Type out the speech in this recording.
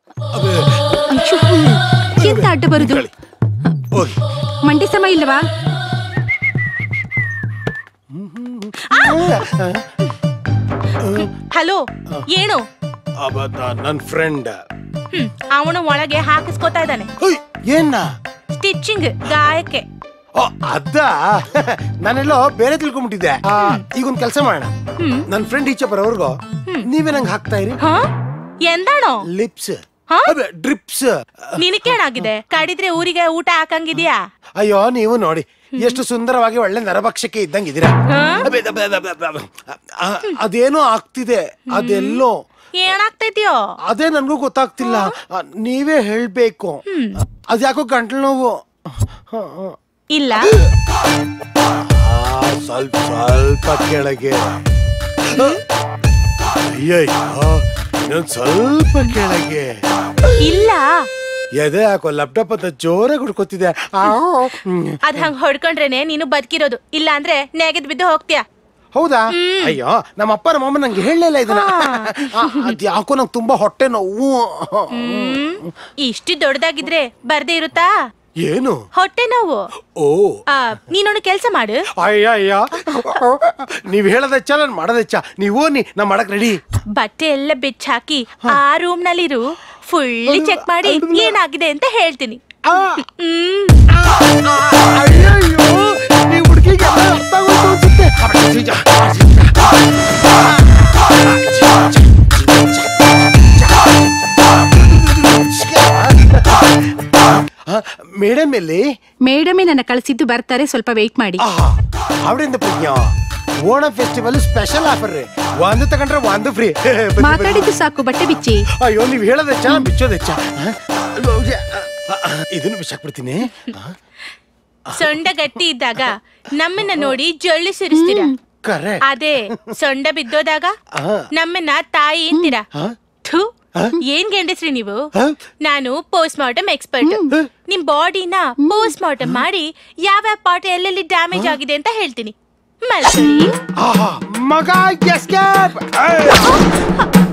ಎಂತ ಅಡ್ಡ ಬರುದು ಹೋಗಿ ಮಂಡಿ ಸಮ ಇಲ್ಲವಾ ಹಲೋ ಏನು ಅಬ್ಬ ನನ್ನ ಫ್ರೆಂಡ್ ಹ್ಮ್ ಅವನು ಒಳಗೆ ಹಾಕಿಸ್ಕೊತಾ ಇದ್ದಾನೆ ಏನ ಸ್ಟಿಚಿಂಗ್ ಗಾಯಕ್ಕೆ ಓ ಅದ ನಾನೆಲ್ಲೋ ಬೇರೆ ತಿಳ್ಕೊಂಬಿಟ್ಟಿದ್ದೆ ಆ, ಈಗ ಒಂದ್ ಕೆಲಸ ಮಾಡೋಣ ನನ್ನ ಫ್ರೆಂಡ್ ಈಚೆ ಬರೋರ್ಗು ನೀವೇ ನಂಗೆ ಹಾಕ್ತಾ ಇರಿ ಹ ಎಂದಾಣೋ ಲಿಪ್ಸ್ ಹ? ಡ್ರಿಪ್ಸ್ ನಿನಗೇನಾಗಿದೆ ಕಡಿದ್ರೆ ಊರಿಗೆ ಊಟ ಹಾಕಂಗಿದ್ಯಾ ಅಯ್ಯೋ ನೀವು ನೋಡಿ ಎಷ್ಟು ಸುಂದರವಾಗಿ ಒಳ್ಳೆ ನರಭಕ್ಷಕ್ಕೆ ಇದ್ದಂಗಿದ್ದೀರಾ ಅಬೆ, ಅಬೆ, ಅಬೆ, ಅಬೆ, ಅಬೆ. ಆ, ಅದೇನೋ ಆಗ್ತಿದೆ ಅದೆಲ್ಲೋ ಏನಾಗ್ತೈತಿಯೋ ಅದೇ ನನ್ಗೂ ಗೊತ್ತಾಗ್ತಿಲ್ಲ ಆ, ನೀವೇ ಹೇಳ್ಬೇಕು ಅದ್ಯಾಕೋ ಗಂಟ್ಲು ನೋವು ಹ, ಹ. ಇಲ್ಲ ಆ, ಸ್ವಲ್ಪ ಸ್ವಲ್ಪ ಕೆಳಗೆ ಅಯ್ಯಯ್ಯೋ ಇನ್ನೊಂದ್ ಸ್ವಲ್ಪ ಕೆಳಗೆ ಇಲ್ಲ ಎದೆ ಹಾಕೋ ಲ್ಯಾಪ್ಟಾಪ್ ಅಂತ ಜೋರಾಗಿ ಹುಡ್ಕೋತಿದೆ ಅದ್ ಹಂಗ್ ಹೊಡ್ಕೊಂಡ್ರೇನೆ ನೀನು ಬದುಕಿರೋದು ಇಲ್ಲ ಅಂದ್ರೆ ನೆಗೆದ್ ಬಿದ್ದು ಹೋಗ್ತೀಯ ಹೌದಾ ಅಯ್ಯೋ ನಮ್ಮ ಅಪ್ಪ ನಮ್ಮ ಅಮ್ಮ ನಂಗೆ ಹೇಳಲಿಲ್ಲ ಇದನ್ನ ಆ, ಅದ್ ಯಾಕೋ ನಂಗೆ ತುಂಬಾ ಹೊಟ್ಟೆ ನೋವು ಹ್ಮ್ ಇಷ್ಟು ದೊಡ್ಡದಾಗಿದ್ರೆ ಬರ್ದೇ ಇರುತ್ತಾ ಏನು ಹೊಟ್ಟೆ ನೋವು ಓ ಆ, ನೀನೊಂದು ಕೆಲ್ಸ ಮಾಡು ಅಯ್ಯ ಅಯ್ಯ ನೀವ್ ಹೇಳದಚ್ಚ ನಾನು ಮಾಡೋದಚ್ಚ ನೀವು ನೀ ನಾ ಮಾಡಕ್ ರೆಡಿ ಬಟ್ಟೆ ಎಲ್ಲ ಬಿಚ್ಚಾಕಿ ಆ ರೂಮ್ ನಲ್ಲಿರು ಫುಲ್ ಚೆಕ್ ಮಾಡಿ ಏನಾಗಿದೆ ಅಂತ ಹೇಳ್ತೀನಿ ಹ್ಮ್ ಅಯ್ಯಯ್ಯೋ ಈ ಹುಡುಗಿಗೆ ಅರ್ಥ ಆಗೋಯ್ತು ಅನ್ಸುತ್ತೆ ಮೇಡಮ್ ಎಲ್ಲಿ ಮೇಡಮೇ ನನ್ನ ಕಳಿಸಿದ್ದು ಬರ್ತಾರೆ ಸ್ವಲ್ಪ ವೆಯ್ಟ್ ಮಾಡಿ ಅವರಿಂದ Prajna Onam festival special offer ರೀ ಒಂದು ತಗೊಂಡ್ರೆ ಒಂದು ಫ್ರೀ ಮಾತಾಡಿದ್ದು ಸಾಕು ಬಟ್ಟೆ ಬಿಚ್ಚಿ ಅಯ್ಯೋ ನೀವ್ ಹೇಳೋದಚ್ಚ ಬಿಚ್ಚೋದಚ್ಚ ಇದನ್ನು ಬಿಸಾಕ್ಬಿಡ್ತೀನಿ ಸೊಂಡ ಗಟ್ಟಿ ಇದ್ದಾಗ ನಮ್ಮನ್ನ ನೋಡಿ ಜೊಳ್ಳು ಸುರಿಸ್ತೀರಾ ಕರೆ ಅದೇ ಸೊಂಡ ಬಿದ್ದೋದಾಗ ಆ. ನಮ್ಮನ್ನ ತಾಯಿ ಅಂತೀರಾ ಥು, ಏನ್ ಗೆಂಡಸ್ರಿ ನೀವು ನಾನು ಪೋಸ್ಟ್ ಮಾರ್ಟಮ್ ಎಕ್ಸ್ಪರ್ಟ್ ನಿಮ್ ಬಾಡಿನ ಪೋಸ್ಟ್ ಮಾರ್ಟಮ್ ಮಾಡಿ ಯಾವ್ಯಾವ ಪಾರ್ಟ್ ಎಲ್ಲೆಲ್ಲಿ ಡ್ಯಾಮೇಜ್ ಆಗಿದೆ ಅಂತ ಹೇಳ್ತೀನಿ ಮಲ್ಕೊಳ್ಳಿ ಆಹಾ, ಮಗ ಎಸ್ಕೇಪ್